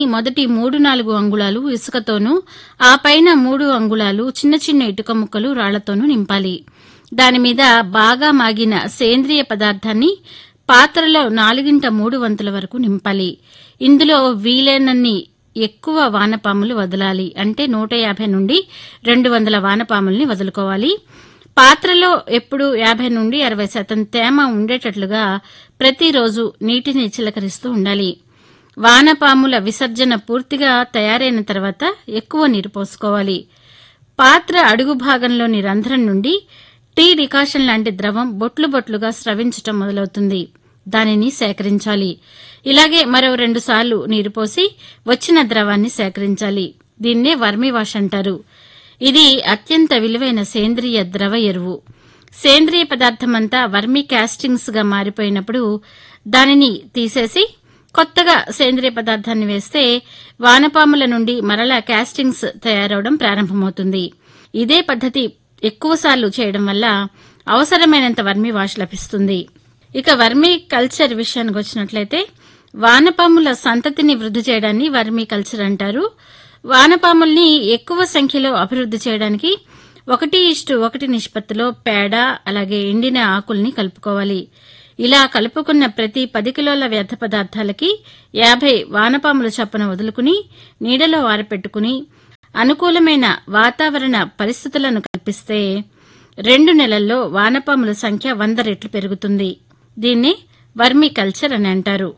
మొదటి మూడు నాలుగు అంగుళాలు ఇసుకతోనూ ఆ పైన మూడు అంగుళాలు చిన్న చిన్న ఇటుక ముక్కలు రాళ్లతోనూ నింపాలి దానిమీద బాగా మాగిన సేంద్రియ పదార్థాన్ని పాత్రలో నాలుగింట మూడు వంతుల వరకు నింపాలి ఇందులో వీలైనన్ని ఎక్కువ వానపాములు వదలాలి అంటే నూట యాభై నుండి రెండు వందల వానపాముల్ని వదులుకోవాలి పాత్రలో ఎప్పుడు యాభై నుండి అరవై శాతం తేమ ఉండేటట్లుగా ప్రతిరోజు నీటిని చిలకరిస్తూ ఉండాలి వానపాముల విసర్జన పూర్తిగా తయారైన తర్వాత ఎక్కువ నీరు పోసుకోవాలి పాత్ర అడుగు భాగంలోని రంధ్రం నుండి టీ డికాషన్ లాంటి ద్రవం బొట్లు బొట్లుగా స్రవించటం మొదలవుతుంది దానిని సేకరించాలి ఇలాగే మరో రెండు సార్లు నీరు పోసి వచ్చిన ద్రవాన్ని సేకరించాలి దీన్నే వర్మి వాష్ అంటారు ఇది అత్యంత విలువైన సేంద్రియ ద్రవ ఎరువు సేంద్రియ పదార్థమంతా వర్మి క్యాస్టింగ్స్ గా మారిపోయినప్పుడు దానిని తీసేసి కొత్తగా సేంద్రియ పదార్థాన్ని వేస్తే వానపాముల నుండి మరలా క్యాస్టింగ్స్ తయారవడం ప్రారంభమవుతుంది ఇదే పద్ధతి ఎక్కువసార్లు చేయడం వల్ల అవసరమైనంత వర్మి వాష్ లభిస్తుంది ఇక వర్మీ కల్చర్ విషయానికి వచ్చినట్లయితే వానపాముల సంతతిని వృద్ధి చేయడాన్ని వర్మీ కల్చర్ అంటారు వానపాముల్ని ఎక్కువ సంఖ్యలో అభివృద్ధి చేయడానికి ఒకటి ఇష్టు ఒకటి నిష్పత్తిలో పేడ అలాగే ఎండిన ఆకుల్ని కలుపుకోవాలి ఇలా కలుపుకున్న ప్రతి పది కిలోల వ్యర్థ పదార్థాలకి యాభై వానపాముల చప్పున వదులుకుని నీడలో ఆరపెట్టుకుని అనుకూలమైన వాతావరణ పరిస్థితులను కల్పిస్తే రెండు నెలల్లో వానపాముల సంఖ్య వంద రెట్లు పెరుగుతుంది దీన్ని వర్మీ కల్చర్ అని అంటారు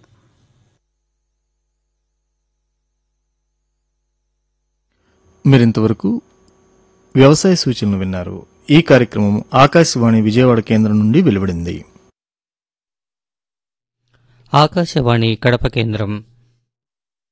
మీరింతవరకు వ్యవసాయ సూచనలు విన్నారు ఈ కార్యక్రమం ఆకాశవాణి విజయవాడ కేంద్రం నుండి వెలువడింది ఆకాశవాణి కడప కేంద్రం